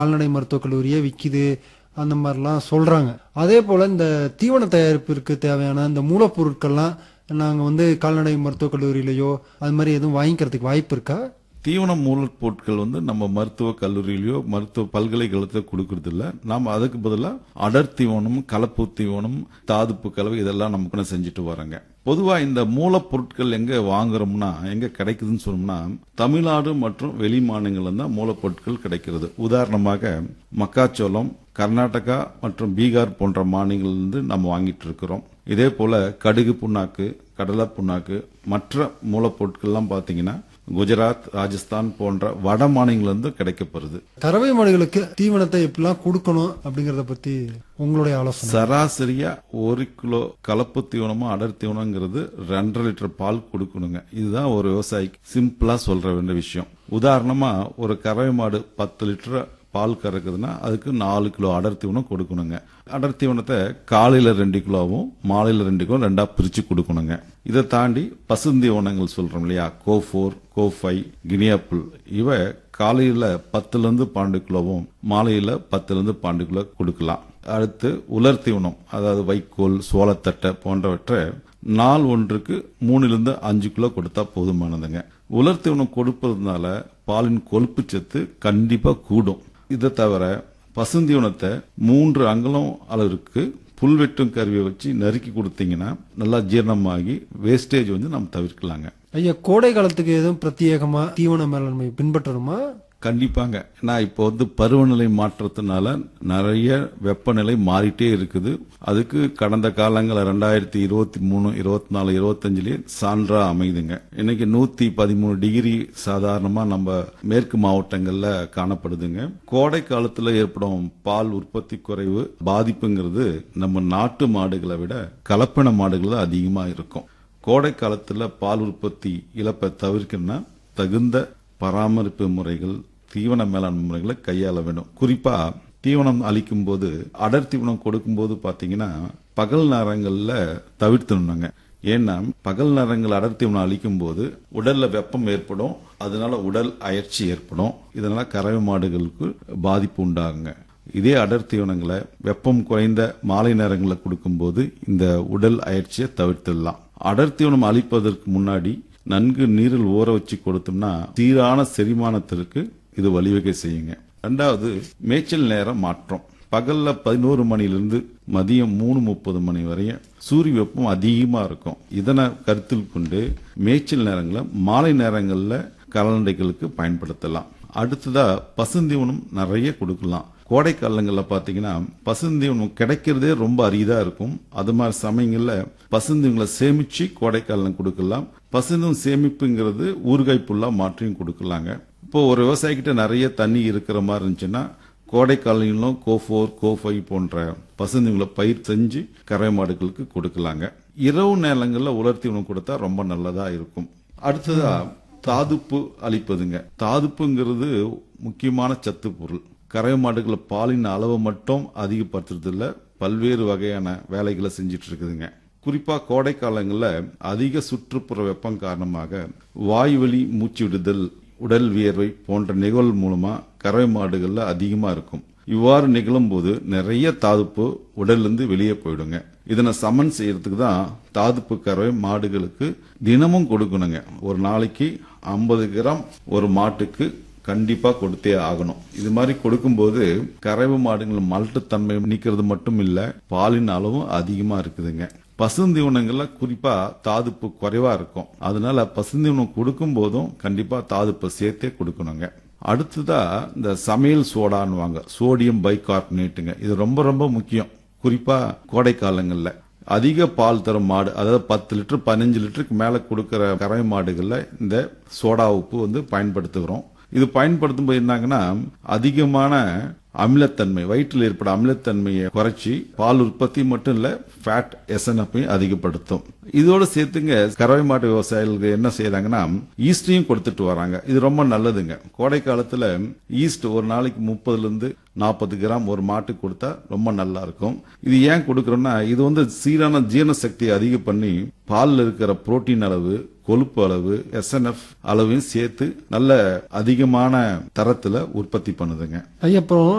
கால்நடை மருத்துவக் கல்லூரியே விக்குது அந்த மாதிரிலாம் சொல்றாங்க அதே போல இந்த தீவன தயாரிப்பிற்கு தேவையான இந்த மூலப்பொருட்கள்லாம் நாங்க வந்து கால்நடை மருத்துவக் கல்லூரியிலயோ அது மாதிரி எதுவும் வாங்கிக்கிறதுக்கு வாய்ப்பு இருக்கா தீவன மூலப்பொருட்கள் வந்து நம்ம மருத்துவ கல்லூரியிலயோ மருத்துவ பல்கலைக்கழகத்திலோ கொடுக்கறது இல்ல நாம அதுக்கு பதிலா அடர் தீவனம் கலப்பு தீவனம் தாதுப்பு கலவை இதெல்லாம் நமக்கு செஞ்சுட்டு வரோங்க பொதுவா இந்த மூலப்பொருட்கள் எங்க வாங்குறோம்னா எங்க கிடைக்குதுன்னு சொன்னோம்னா தமிழ்நாடு மற்றும் வெளி மாநிலங்கள்ல தான் மூலப்பொருட்கள் கிடைக்கிறது உதாரணமாக மக்காச்சோளம் கர்நாடகா மற்றும் பீகார் போன்ற மாநிலங்களிலிருந்து நம்ம வாங்கிட்டு இருக்கிறோம் இதே போல கடுகு புண்ணாக்கு கடலை புண்ணாக்கு மற்ற மூலப்பொருட்கள்லாம் பாத்தீங்கன்னா குஜராத் ராஜஸ்தான் போன்ற வட மாநிலங்களிலிருந்து கிடைக்கப்படுது கறவை மாடுகளுக்கு தீவனத்தை எப்படிலாம் கொடுக்கணும் அப்படிங்கறத பத்தி உங்களுடைய ஆலோசனை சராசரியா ஒரு கிலோ கலப்பு தீவனமும் அடர் தீவனங்கிறது ரெண்டரை லிட்டர் பால் கொடுக்கணுங்க இதுதான் ஒரு விவசாயிக்கு சிம்பிளா சொல்ற வேண்டிய விஷயம் உதாரணமா ஒரு கறவை மாடு பத்து லிட்டர் பால் கறக்குதுன்னா அதுக்கு நாலு கிலோ அடர் தீவனம் கொடுக்கணுங்க அடர் தீவனத்தை காலையில ரெண்டு கிலோவும் மாலையில ரெண்டு கிலோ ரெண்டா பிரிச்சு கொடுக்கணுங்க இதை தாண்டி பசுந்தீவனங்கள் சொல்றோம் இல்லையா கோ ஃபோர் கோ ஃபைவ் கினியாப்பிள் இவ காலையில பத்துல இருந்து பன்னெண்டு கிலோவும் மாலையில பத்துல இருந்து பன்னெண்டு கிலோ கொடுக்கலாம் அடுத்து உலர் தீவனம் அதாவது வைக்கோல் சோளத்தட்டை போன்றவற்றை நாள் ஒன்றுக்கு மூணுலேருந்து அஞ்சு கிலோ கொடுத்தா போதுமானதுங்க உலர் தீவனம் கொடுப்பதுனால பாலின் கொழுப்பு சத்து கண்டிப்பா கூடும் இதை தவிர பசுந்தீவனத்தை மூன்று அங்குலம் அளவிற்கு புல் வெட்டும் கருவியை வச்சு நறுக்கி கொடுத்தீங்கன்னா நல்லா ஜீரணமாகி வேஸ்டேஜ் வந்து நம்ம தவிர்க்கலாங்க ஐயா கோடை காலத்துக்கு எதுவும் பிரத்யேகமா தீவன மேலாண்மை பின்பற்றணுமா கண்டிப்பாங்க நான் இப்போ வந்து பருவநிலை மாற்றத்தினால நிறைய வெப்பநிலை மாறிட்டே இருக்குது அதுக்கு கடந்த காலங்களில் ரெண்டாயிரத்தி இருபத்தி மூணு இருபத்தி நாலு இருபத்தஞ்சுலயே சான்றா அமைதுங்க இன்னைக்கு நூத்தி பதிமூணு டிகிரி சாதாரணமா நம்ம மேற்கு மாவட்டங்கள்ல காணப்படுதுங்க கோடை காலத்துல ஏற்படும் பால் உற்பத்தி குறைவு பாதிப்புங்கிறது நம்ம நாட்டு மாடுகளை விட கலப்பின மாடுகள் தான் அதிகமா இருக்கும் கோடை காலத்துல பால் உற்பத்தி இழப்பை தவிர்க்கணும்னா தகுந்த பராமரிப்பு முறைகள் தீவன மேலாண்மை முறைகளை கையாள வேண்டும் குறிப்பா தீவனம் அளிக்கும் போது அடர் தீவனம் கொடுக்கும்போது பாத்தீங்கன்னா பகல் நேரங்கள்ல தவிர்த்துணுங்க ஏன்னா பகல் நேரங்கள் அடர் தீவனம் அளிக்கும் போது உடல்ல வெப்பம் ஏற்படும் அதனால உடல் அயற்சி ஏற்படும் இதனால கறவை மாடுகளுக்கு பாதிப்பு உண்டாகுங்க இதே அடர் தீவனங்களை வெப்பம் குறைந்த மாலை நேரங்களில் கொடுக்கும்போது இந்த உடல் அயற்சியை தவிர்த்திடலாம் அடர் தீவனம் அளிப்பதற்கு முன்னாடி நன்கு நீரில் ஊற வச்சு கொடுத்தோம்னா சீரான செரிமானத்திற்கு இது வழிவகை செய்யுங்க ரெண்டாவது மேய்ச்சல் நேரம் மாற்றம் பகல்ல பதினோரு மணிலிருந்து மதியம் மூணு முப்பது மணி வரையும் சூரிய வெப்பம் அதிகமா இருக்கும் இதனை கருத்தில் கொண்டு மேய்ச்சல் நேரங்களில் மாலை நேரங்களில் கால்நடைகளுக்கு பயன்படுத்தலாம் அடுத்ததா பசுந்தீவனம் நிறைய கொடுக்கலாம் கோடை காலங்களில் பார்த்தீங்கன்னா பசுந்தீவனம் கிடைக்கிறதே ரொம்ப அரிதா இருக்கும் அது மாதிரி சமயங்களில் பசுந்தீவங்களை சேமிச்சு கோடை காலம் கொடுக்கலாம் பசுந்தீவம் சேமிப்புங்கிறது ஊறுகாய் புல்லா மாற்றியும் கொடுக்கலாங்க இப்போ ஒரு விவசாயிகிட்ட நிறைய தண்ணி இருக்கிற மாதிரி இருந்துச்சுன்னா கோடை காலங்களிலும் கோ ஃபோர் கோ ஃபைவ் போன்ற பசுந்தீவங்களை பயிர் செஞ்சு கரை மாடுகளுக்கு கொடுக்கலாங்க இரவு நேரங்களில் உலர்த்தி உணவு கொடுத்தா ரொம்ப நல்லதா இருக்கும் அடுத்ததா தாதுப்பு அளிப்பதுங்க தாதுப்புங்கிறது முக்கியமான சத்து பொருள் கறவை மாடுகளை பாலின் அளவை மட்டும் அதிகப்படுத்துறதுல பல்வேறு வகையான வேலைகளை செஞ்சிட்டு இருக்குதுங்க குறிப்பா கோடை காலங்களில் அதிக சுற்றுப்புற வெப்பம் காரணமாக வாய்வழி மூச்சு விடுதல் உடல் வியர்வை போன்ற நிகழ்வு மூலமா கறவை மாடுகள்ல அதிகமா இருக்கும் இவ்வாறு நிகழும் போது நிறைய தாதுப்பு உடல்ல இருந்து வெளியே போயிடுங்க இதனை சமன் செய்யறதுக்கு தான் தாதுப்பு கறவை மாடுகளுக்கு தினமும் கொடுக்கணுங்க ஒரு நாளைக்கு ஐம்பது கிராம் ஒரு மாட்டுக்கு கண்டிப்பா கொடுத்தே ஆகணும் இது மாதிரி கொடுக்கும்போது கறவை மாடுகள் மலட்டுத்தன்மை நீக்கிறது மட்டும் இல்ல பாலின் அளவும் அதிகமா இருக்குதுங்க பசுந்தீவனங்கள்ல குறிப்பா தாதுப்பு குறைவா இருக்கும் அதனால பசுந்தீவனம் கொடுக்கும் போதும் கண்டிப்பா தாதுப்பை சேர்த்தே கொடுக்கணுங்க அடுத்ததா இந்த சமையல் சோடான்னுவாங்க சோடியம் பைகார்பனேட்டுங்க இது ரொம்ப ரொம்ப முக்கியம் குறிப்பா கோடை காலங்கள்ல அதிக பால் தரும் மாடு அதாவது பத்து லிட்டர் பதினஞ்சு லிட்டருக்கு மேல கொடுக்கிற கறவை மாடுகள்ல இந்த சோடா உப்பு வந்து பயன்படுத்துகிறோம் இது பயன்படுத்தும் போது என்னங்கன்னா அதிகமான அமிலத்தன்மை வயிற்றில் ஏற்படும் அமிலத்தன்மையை குறைச்சி பால் உற்பத்தி மட்டும் இல்ல ஃபேட் எஸ்என்எஃப்பையும் அதிகப்படுத்தும் இதோட சேர்த்துங்க கறவை மாட்டு விவசாயிகளுக்கு என்ன செய்யறாங்கன்னா ஈஸ்டையும் கொடுத்துட்டு வராங்க இது ரொம்ப நல்லதுங்க கோடை காலத்துல ஈஸ்ட் ஒரு நாளைக்கு முப்பதுல இருந்து நாற்பது கிராம் ஒரு மாட்டுக்கு கொடுத்தா ரொம்ப நல்லா இருக்கும் இது ஏன் கொடுக்கறோம்னா இது வந்து சீரான ஜீரண சக்தியை அதிகம் பண்ணி பாலில் இருக்கிற புரோட்டீன் அளவு கொழுப்பு அளவு எஸ்என்எஃப் அளவையும் சேர்த்து நல்ல அதிகமான தரத்துல உற்பத்தி பண்ணுதுங்க ஐயா அப்புறம்